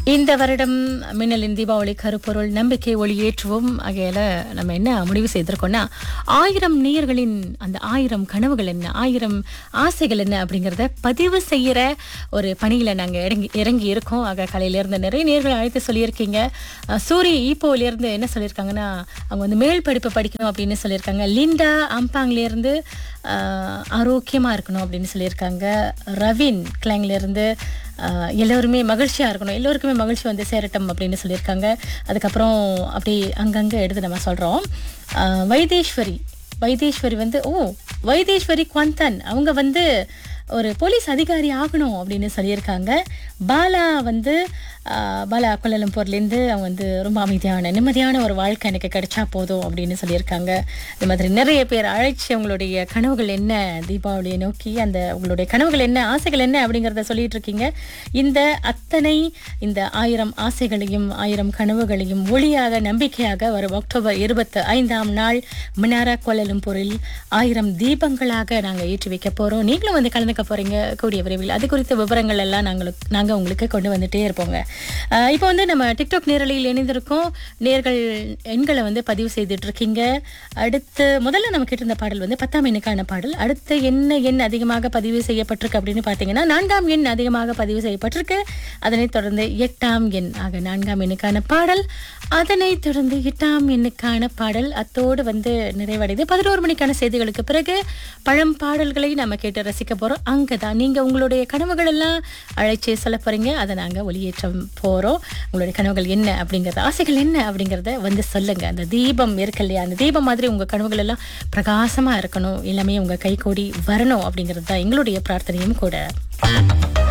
இந்த வருடம் மின்னலின் தீபாவளி கருப்பொருள் நம்பிக்கை ஒளி ஏற்றுவோம் ஆகையால நம்ம என்ன முடிவு செய்திருக்கோம்னா ஆயிரம் நேயர்களின் அந்த ஆயிரம் கனவுகள் என்ன ஆயிரம் ஆசைகள் என்ன அப்படிங்கிறத பதிவு செய்யற ஒரு பணியில நாங்க இறங்கி இறங்கி இருக்கோம் ஆக காலையில இருந்து நிறைய நேர்கள் அழைத்து சொல்லியிருக்கீங்க அஹ், சூரி ஈப்போல இருந்து என்ன சொல்லியிருக்காங்கன்னா அவங்க வந்து மேல் படிப்பு படிக்கணும் அப்படின்னு சொல்லியிருக்காங்க லிண்டா அம்பாங்ல இருந்து அஹ், ஆரோக்கியமா இருக்கணும் அப்படின்னு சொல்லியிருக்காங்க ரவின் கிளாங்ல இருந்து ஆஹ் எல்லோருமே மகிழ்ச்சியாக இருக்கணும் எல்லோருக்குமே மகிழ்ச்சி வந்து சேரட்டும் அப்படின்னு சொல்லியிருக்காங்க அதுக்கப்புறம் அப்படி அங்கங்கே எடுத்து நம்ம சொல்கிறோம் வைத்தீஸ்வரி வைத்தீஸ்வரி வந்து ஓ வைத்தீஸ்வரி குவந்தன் அவங்க வந்து ஒரு போலீஸ் அதிகாரி ஆகணும் அப்படின்னு சொல்லியிருக்காங்க பாலா வந்து ஆஹ் பாலா கோலாலம்பூர்லேருந்து அவங்க வந்து ரொம்ப அமைதியான நிம்மதியான ஒரு வாழ்க்கை எனக்கு கிடைச்சா போதும் அப்படின்னு சொல்லியிருக்காங்க இந்த மாதிரி நிறைய பேர் அழைச்சி அவங்களுடைய கனவுகள் என்ன தீபாவளியை நோக்கி அந்த உங்களுடைய கனவுகள் என்ன ஆசைகள் என்ன அப்படிங்கிறத சொல்லிட்டு இருக்கீங்க இந்த அத்தனை இந்த ஆயிரம் ஆசைகளையும் ஆயிரம் கனவுகளையும் ஒளியாக நம்பிக்கையாக வரும் அக்டோபர் இருபத்தி ஐந்தாம் நாள் மினாரா கோலாலம்பூரில் ஆயிரம் தீபங்களாக நாங்கள் ஏற்றி வைக்க போகிறோம் நீங்களும் வந்து கலந்துக்க போறீங்க கூடிய விரைவில் அது குறித்த விவரங்கள் எல்லாம் நாங்களுக்கு நாங்கள் உங்களுக்கு கொண்டு வந்துட்டே இருப்போங்க ஆஹ் இப்போ வந்து நம்ம டிக்டாக் நேரலையில் இணைந்திருக்கோம் நேர்கள் எண்களை வந்து பதிவு செய்துட்டு இருக்கீங்க அடுத்து முதல்ல நம்ம கேட்டிருந்த பாடல் வந்து பத்தாம் எண்ணுக்கான பாடல் அடுத்து என்ன எண் அதிகமாக பதிவு செய்யப்பட்டிருக்கு அப்படின்னு பார்த்தீங்கன்னா நான்காம் எண் அதிகமாக பதிவு செய்யப்பட்டிருக்கு அதனைத் தொடர்ந்து எட்டாம் எண் ஆக நான்காம் எண்ணுக்கான பாடல் அதனைத் தொடர்ந்து எட்டாம் எண்ணுக்கான பாடல் அத்தோடு வந்து நிறைவடைது பதினோரு மணிக்கான செய்திகளுக்கு பிறகு பழம் பாடல்களை நம்ம கேட்டு ரசிக்க போறோம் அங்கதான் நீங்க உங்களுடைய கனவுகள் எல்லாம் அழைச்சி சொல்ல போறீங்க அதை நாங்க ஒளியேற்றம் போறோம் உங்களுடைய கனவுகள் என்ன அப்படிங்கறது ஆசைகள் என்ன அப்படிங்கறத வந்து சொல்லுங்க அந்த தீபம் இருக்கு இல்லையா அந்த தீபம் மாதிரி உங்க கனவுகள் எல்லாம் பிரகாசமா இருக்கணும் எல்லாமே உங்க கைகூடி வரணும் அப்படிங்கிறது தான் எங்களுடைய பிரார்த்தனையும் கூட